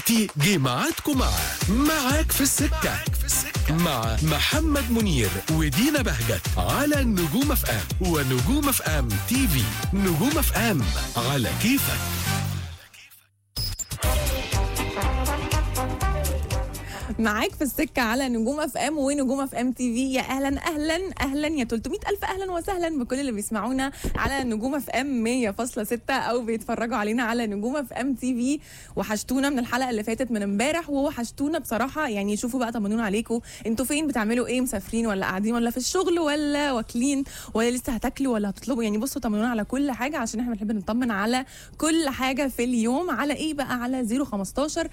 تيجي معاكم مع معاك في السكة مع محمد منير ودينا بهجت على نجوم اف ام ونجوم اف ام تي في نجوم اف ام على كيفك معاك في السكة على نجوم اف ام ونجوم اف ام تي في يا اهلا اهلا اهلا يا 300 الف اهلا وسهلا بكل اللي بيسمعونا على نجوم اف ام 100.6 او بيتفرجوا علينا على نجوم اف ام تي في وحشتونا من الحلقة اللي فاتت من امبارح ووحشتونا بصراحة يعني شوفوا بقى طمنونا عليكم انتوا فين بتعملوا ايه مسافرين ولا قاعدين ولا في الشغل ولا واكلين ولا لسه هتاكلوا ولا هتطلبوا يعني بصوا طمنونا على كل حاجة عشان احنا بنحب نطمن على كل حاجة في اليوم على ايه بقى على 015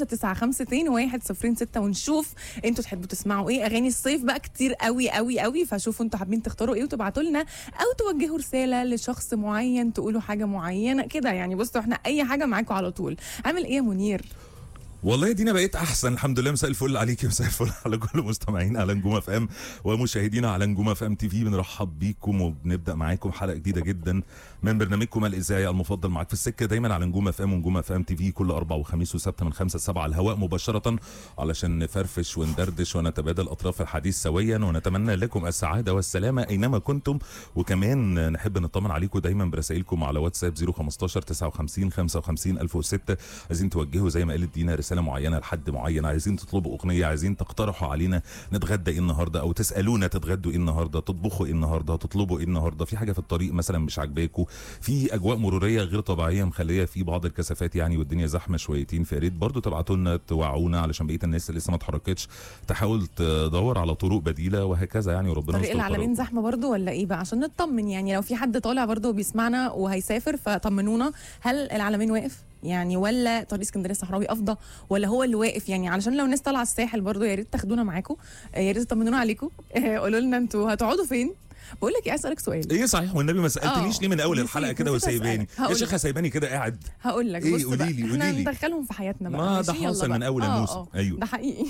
595 106 ونشوف انتوا تحبوا تسمعوا ايه اغاني الصيف بقى كتير قوي قوي قوي فشوفوا انتوا حابين تختاروا ايه وتبعتوا لنا او توجهوا رساله لشخص معين تقولوا حاجه معينه كده يعني بصوا احنا اي حاجه معاكم على طول عامل ايه يا منير والله دينا بقيت احسن الحمد لله مساء الفل عليكي مساء الفل على كل مستمعينا على نجوم اف ام ومشاهدينا على نجوم اف ام تي في بنرحب بيكم وبنبدا معاكم حلقه جديده جدا من برنامجكم الاذاعي المفضل معاك في السكه دايما على نجوم اف ام ونجوم اف ام تي في كل اربع وخميس وسبت من خمسة لسبعة على الهواء مباشره علشان نفرفش وندردش ونتبادل اطراف الحديث سويا ونتمنى لكم السعاده والسلامه اينما كنتم وكمان نحب نطمن عليكم دايما برسائلكم على واتساب 015 59 55 1006 عايزين توجهوا زي ما قالت دينا رساله معينه لحد معين عايزين تطلبوا اغنيه عايزين تقترحوا علينا نتغدى ايه النهارده او تسالونا تتغدوا ايه النهارده تطبخوا ايه النهارده تطلبوا ايه النهارده في حاجه في الطريق مثلا مش عاجباكم في اجواء مروريه غير طبيعيه مخليه في بعض الكثافات يعني والدنيا زحمه شويتين فيا ريت برضه تبعتوا لنا توعونا علشان بقيه الناس اللي لسه ما اتحركتش تحاول تدور على طرق بديله وهكذا يعني وربنا طريق يستر العالمين طريقكم. زحمه برضو ولا ايه بقى عشان نطمن يعني لو في حد طالع برضو بيسمعنا وهيسافر فطمنونا هل العالمين واقف يعني ولا طريق اسكندريه الصحراوي افضل ولا هو اللي واقف يعني علشان لو الناس طالعه الساحل برضو يا ريت تاخدونا معاكم آه، يا ريت تطمنونا عليكم آه، قولوا لنا انتوا هتقعدوا فين بقول لك ايه عايز اسالك سؤال ايه صحيح والنبي ما سالتنيش آه، ليه من اول نسيت- الحلقه كده نسيت وسايباني أسألك. يا هقول شيخه سايباني كده قاعد هقول لك إيه؟ بص بقى قوليلي- احنا قوليلي. ندخلهم في حياتنا بقى ما ده ماشي؟ يلا حاصل من بقى. أول آه، الموسم. آه، أيوه. ده حقيقي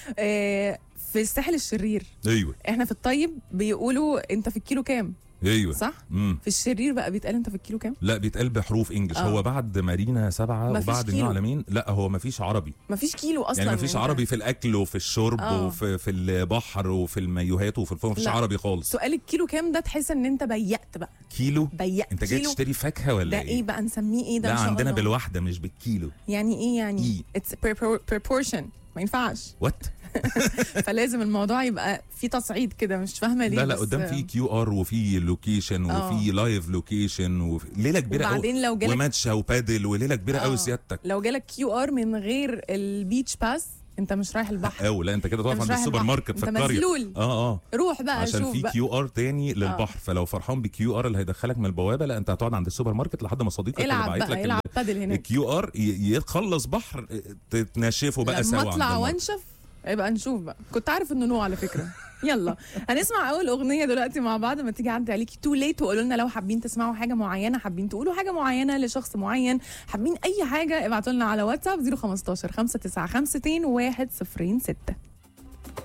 آه، في الساحل الشرير ايوه احنا في الطيب بيقولوا انت في الكيلو كام ايوه صح امم في الشرير بقى بيتقال انت في الكيلو كام لا بيتقال بحروف انجلش آه. هو بعد مارينا سبعة مفيش وبعد كيلو. النوع العالمين لا هو مفيش عربي مفيش كيلو اصلا يعني مفيش يعني عربي في الاكل وفي الشرب آه. وفي في البحر وفي المايوهات وفي الفرن مفيش لا. عربي خالص سؤال الكيلو كام ده تحس ان انت بيقت بقى كيلو بيقت انت جاي كيلو تشتري فاكهه ولا ده ايه بقى نسميه ايه ده لا إن شاء عندنا الله؟ بالواحده مش بالكيلو يعني ايه يعني إيه؟ اتس proportion ما ينفعش وات فلازم الموضوع يبقى في تصعيد كده مش فاهمه ليه لا لا بس- قدام في كيو ار وفي لوكيشن آه. وفي لايف لوكيشن وفي ليله كبيره قوي وبعدين لو جالك وماتشا وبادل وليله كبيره قوي آه. سيادتك لو جالك كيو ار من غير البيتش باس انت مش رايح البحر او لا انت كده تقف مش عند رايح السوبر البحر. ماركت في انت القريه مذلول. اه اه روح بقى عشان شوف في بقى كيو ار تاني للبحر فلو فرحان بكيو ار اللي هيدخلك من البوابه لا انت هتقعد عند السوبر ماركت لحد ما صديقك اللي العب باعت بقى لك العب بادل هناك الكيو ار يخلص بحر تتنشفوا بقى سوا لما عند اطلع الماركت. وانشف يبقى نشوف بقى كنت عارف انه نوع على فكره يلا هنسمع اول اغنيه دلوقتي مع بعض ما تيجي عدي عليكي تو ليت وقولوا لنا لو حابين تسمعوا حاجه معينه حابين تقولوا حاجه معينه لشخص معين حابين اي حاجه ابعتوا لنا على واتساب 015 595 106